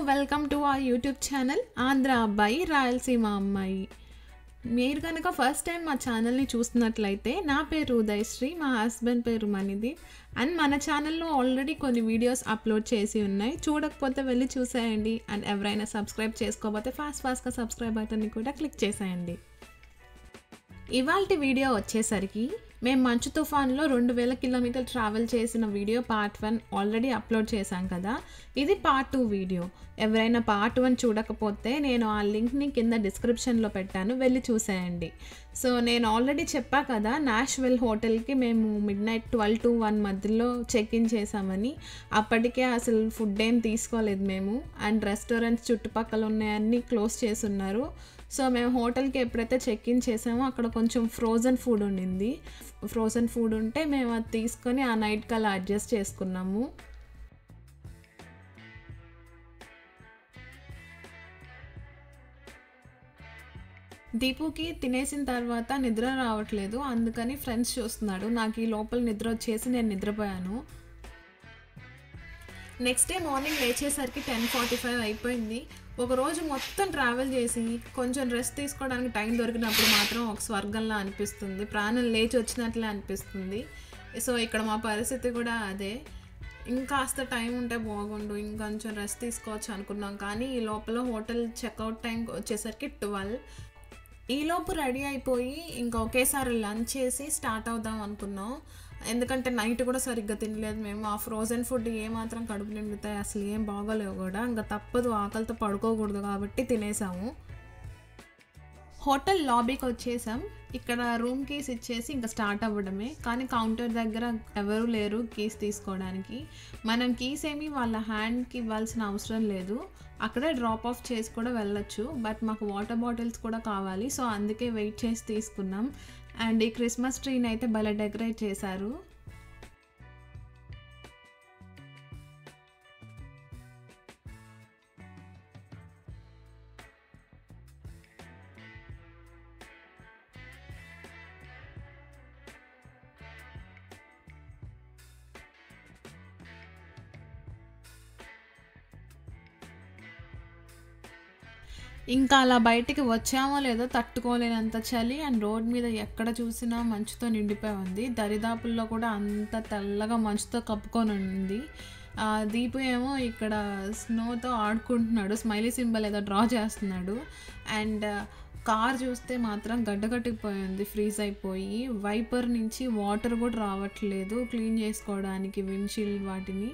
welcome to ఆ YouTube channel Andhra అబ్బాయి రాయలసీమ అమ్మాయి మీరు కనుక ఫస్ట్ టైం మా ఛానల్ని చూస్తున్నట్లయితే నా పేరు ఉదయశ్రీ మా హస్బెండ్ పేరు మణిది అండ్ మన ఛానల్లో ఆల్రెడీ కొన్ని వీడియోస్ అప్లోడ్ చేసి ఉన్నాయి చూడకపోతే వెళ్ళి చూసేయండి అండ్ ఎవరైనా సబ్స్క్రైబ్ చేసుకోకపోతే ఫాస్ట్ ఫాస్ట్గా సబ్స్క్రైబ్ బటన్ని కూడా క్లిక్ చేసేయండి ఇవాళ వీడియో వచ్చేసరికి మేము మంచు తుఫాన్లో రెండు వేల కిలోమీటర్లు ట్రావెల్ చేసిన video part one already upload చేశాం కదా ఇది పార్ట్ టూ వీడియో ఎవరైనా పార్ట్ వన్ చూడకపోతే నేను ఆ లింక్ని కింద డిస్క్రిప్షన్లో పెట్టాను వెళ్ళి చూసేయండి సో నేను ఆల్రెడీ చెప్పా కదా నాష్వెల్ హోటల్కి మేము midnight twelve to one మధ్యలో చెక్ ఇన్ చేసామని అప్పటికే అసలు ఫుడ్ ఏం తీసుకోలేదు మేము అండ్ రెస్టారెంట్స్ చుట్టుపక్కల ఉన్నాయన్నీ క్లోజ్ చేసి ఉన్నారు సో మేము హోటల్కి ఎప్పుడైతే చెక్ ఇన్ చేసామో అక్కడ కొంచెం ఫ్రోజన్ ఫుడ్ ఉండింది ఫ్రోజన్ ఫుడ్ ఉంటే మేము అది తీసుకొని ఆ నైట్కి అలా అడ్జస్ట్ చేసుకున్నాము దీపుకి తినేసిన తర్వాత నిద్ర రావట్లేదు అందుకని ఫ్రెండ్స్ చూస్తున్నాడు నాకు ఈ లోపల నిద్ర వచ్చేసి నేను నిద్రపోయాను నెక్స్ట్ డే మార్నింగ్ లేచేసరికి టెన్ ఫార్టీ ఫైవ్ అయిపోయింది ఒక రోజు మొత్తం ట్రావెల్ చేసి కొంచెం రెస్ట్ తీసుకోవడానికి టైం దొరికినప్పుడు మాత్రం ఒక స్వర్గంలా అనిపిస్తుంది ప్రాణం లేచి వచ్చినట్లే అనిపిస్తుంది సో ఇక్కడ మా పరిస్థితి కూడా అదే ఇంకాస్త టైం ఉంటే బాగుండు ఇంకొంచెం రెస్ట్ తీసుకోవచ్చు అనుకున్నాం కానీ ఈ లోపల హోటల్ చెక్అవుట్ టైం వచ్చేసరికి ట్వెల్వ్ ఈలోపు రెడీ అయిపోయి ఇంకా ఒకేసారి లంచ్ చేసి స్టార్ట్ అవుదాం అనుకున్నాం ఎందుకంటే నైట్ కూడా సరిగ్గా తినలేదు మేము ఆ ఫ్రోజన్ ఫుడ్ ఏమాత్రం కడుపు నిండుతాయి అసలు ఏం బాగోలేవు కూడా ఇంకా తప్పదు ఆకలితో పడుకోకూడదు కాబట్టి తినేసాము హోటల్ లాబీకి వచ్చేసాం ఇక్కడ రూమ్ కీస్ ఇచ్చేసి ఇంకా స్టార్ట్ అవ్వడమే కానీ కౌంటర్ దగ్గర ఎవరు లేరు కీస్ తీసుకోవడానికి మనం కీస్ ఏమి వాళ్ళ హ్యాండ్కి ఇవ్వాల్సిన అవసరం లేదు అక్కడే డ్రాప్ ఆఫ్ చేసి కూడా వెళ్ళొచ్చు బట్ మాకు వాటర్ బాటిల్స్ కూడా కావాలి సో అందుకే వెయిట్ చేసి తీసుకున్నాం అండ్ ఈ క్రిస్మస్ ట్రీని అయితే భలే డెకరేట్ చేశారు ఇంకా అలా బయటికి వచ్చామో లేదో తట్టుకోలేనంత చలి అండ్ రోడ్ మీద ఎక్కడ చూసినా మంచుతో నిండిపోయి ఉంది దరిదాపుల్లో కూడా అంత తెల్లగా మంచుతో కప్పుకొని ఉంది దీపు ఏమో ఇక్కడ స్నోతో ఆడుకుంటున్నాడు స్మైలీ సింబల్ ఏదో డ్రా చేస్తున్నాడు అండ్ కార్ చూస్తే మాత్రం గడ్డగట్టిపోయింది ఫ్రీజ్ అయిపోయి వైపర్ నుంచి వాటర్ కూడా రావట్లేదు క్లీన్ చేసుకోవడానికి విండ్షీల్డ్ వాటిని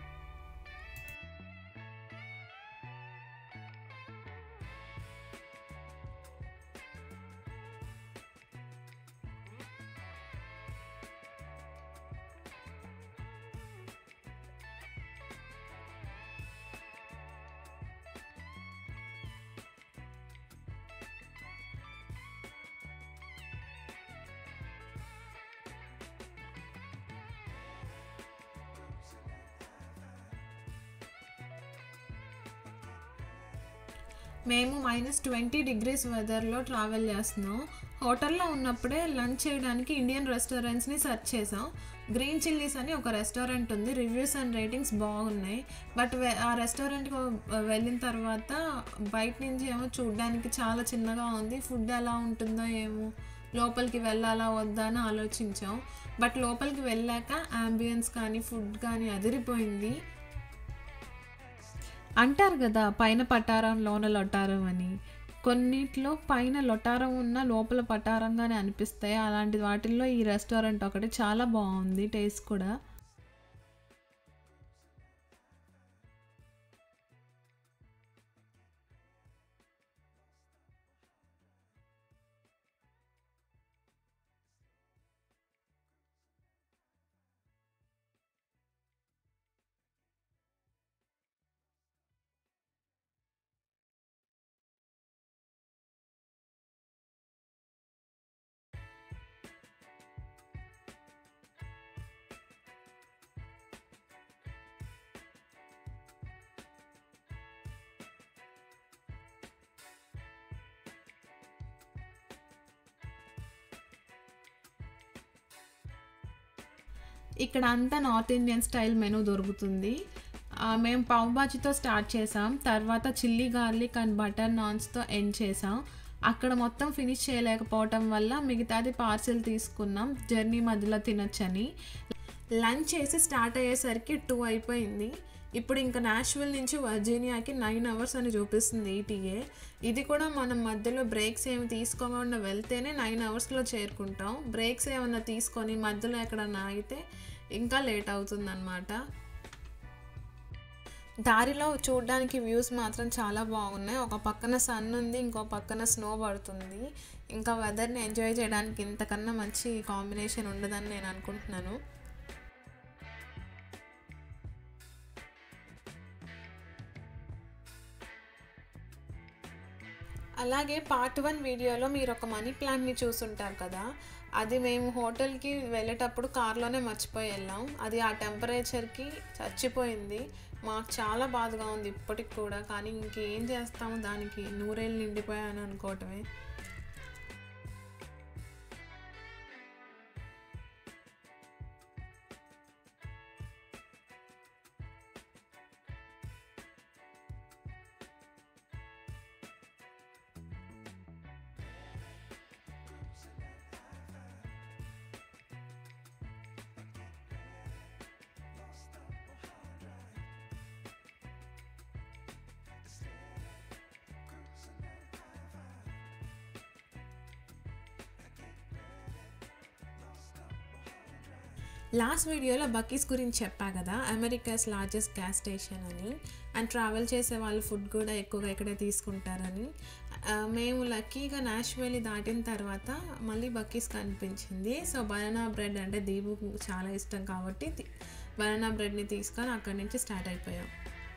మేము మైనస్ ట్వంటీ డిగ్రీస్ వెదర్లో ట్రావెల్ చేస్తున్నాం హోటల్లో ఉన్నప్పుడే లంచ్ చేయడానికి ఇండియన్ రెస్టారెంట్స్ని సెర్చ్ చేసాం గ్రీన్ చిల్లీస్ అని ఒక రెస్టారెంట్ ఉంది రివ్యూస్ అండ్ రేటింగ్స్ బాగున్నాయి బట్ ఆ రెస్టారెంట్కి వెళ్ళిన తర్వాత బయట నుంచి ఏమో చూడడానికి చాలా చిన్నగా ఉంది ఫుడ్ ఎలా ఉంటుందో ఏమో లోపలికి వెళ్ళాలా వద్దా అని ఆలోచించాం బట్ లోపలికి వెళ్ళాక అంబియన్స్ కానీ ఫుడ్ కానీ అదిరిపోయింది అంటారు కదా పైన పటారం లోన లొటారం అని కొన్నిట్లో పైన లొటారం ఉన్న లోపల పటారంగానే అనిపిస్తాయి అలాంటి వాటిల్లో ఈ రెస్టారెంట్ ఒకటి చాలా బాగుంది టేస్ట్ కూడా ఇక్కడ అంతా నార్త్ ఇండియన్ స్టైల్ మెనూ దొరుకుతుంది ఆ, మేము పావ్ బాజీతో స్టార్ట్ చేసాం తర్వాత చిల్లీ గార్లిక్ అండ్ బటర్ నాన్స్తో ఎండ్ చేసాం అక్కడ మొత్తం ఫినిష్ చేయలేకపోవటం వల్ల మిగతాది పార్సిల్ తీసుకున్నాం జర్నీ మధ్యలో తినొచ్చని లంచ్ చేసి స్టార్ట్ అయ్యేసరికి టూ అయిపోయింది ఇప్పుడు ఇంకా నాషువల్ నుంచి వర్జీనియాకి నైన్ అవర్స్ అని చూపిస్తుంది ఈటీఏ ఇది కూడా మనం మధ్యలో బ్రేక్స్ ఏమి తీసుకోకుండా వెళ్తేనే నైన్ అవర్స్లో చేరుకుంటాం బ్రేక్స్ ఏమన్నా తీసుకొని మధ్యలో ఎక్కడన్నా ఆగితే ఇంకా లేట్ అవుతుందన్నమాట దారిలో చూడడానికి వ్యూస్ మాత్రం చాలా బాగున్నాయి ఒక పక్కన సన్ ఉంది ఇంకో పక్కన స్నో పడుతుంది ఇంకా వెదర్ని ఎంజాయ్ చేయడానికి ఇంతకన్నా మంచి కాంబినేషన్ ఉండదని నేను అనుకుంటున్నాను అలాగే పార్ట్ వన్ వీడియోలో మీరు ఒక మనీ ప్లాంట్ని చూసుంటారు కదా అది మేము హోటల్కి వెళ్ళేటప్పుడు కార్లోనే మర్చిపోయి వెళ్ళాం అది ఆ టెంపరేచర్కి చచ్చిపోయింది మాకు చాలా బాధగా ఉంది ఇప్పటికి కూడా కానీ ఇంకేం చేస్తాము దానికి నూరేళ్ళు నిండిపోయాను అనుకోవటమే లాస్ట్ వీడియోలో బకీస్ గురించి చెప్పా కదా అమెరికాస్ లార్జెస్ట్ గ్యాస్ స్టేషన్ అని అండ్ ట్రావెల్ చేసే వాళ్ళు ఫుడ్ కూడా ఎక్కువగా ఇక్కడే తీసుకుంటారని ఆ, మేము లక్కీగా నాష్వెల్లి దాటిన తర్వాత మళ్ళీ బకీస్ కనిపించింది సో బనానా బ్రెడ్ అంటే దీపుకు చాలా ఇష్టం కాబట్టి బనానా బ్రెడ్ని తీసుకొని అక్కడి నుంచి స్టార్ట్ అయిపోయాం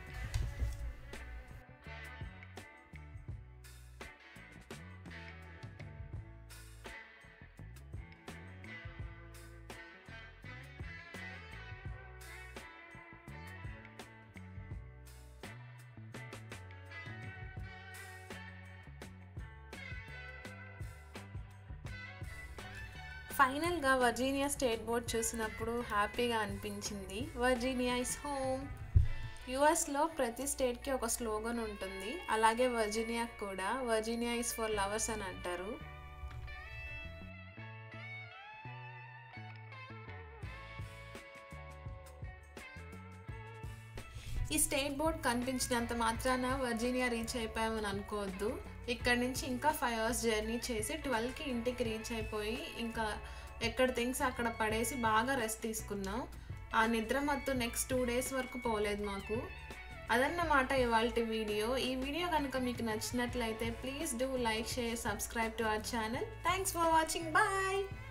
ఫైనల్గా వర్జీనియా స్టేట్ బోర్డ్ చూసినప్పుడు హ్యాపీగా అనిపించింది వర్జీనియా ఇస్ హోమ్ యుఎస్లో ప్రతి స్టేట్కి ఒక స్లోగన్ ఉంటుంది అలాగే వర్జీనియా కూడా వర్జీనియా ఇస్ ఫర్ లవర్స్ అని అంటారు ఈ స్టేట్ బోర్డ్ కనిపించినంత మాత్రాన వర్జీనియా రీచ్ అయిపోయామని అనుకోవద్దు ఇక్కడ నుంచి ఇంకా ఫైవ్ అవర్స్ జర్నీ చేసి ట్వెల్వ్కి ఇంటికి రీచ్ అయిపోయి ఇంకా ఎక్కడ థింగ్స్ అక్కడ పడేసి బాగా రెస్ట్ తీసుకున్నాం ఆ నిద్ర మత్తు నెక్స్ట్ టూ డేస్ వరకు పోలేదు మాకు అదన్నమాట ఇవాళ వీడియో ఈ వీడియో కనుక మీకు నచ్చినట్లయితే please do like share subscribe to our channel thanks for watching bye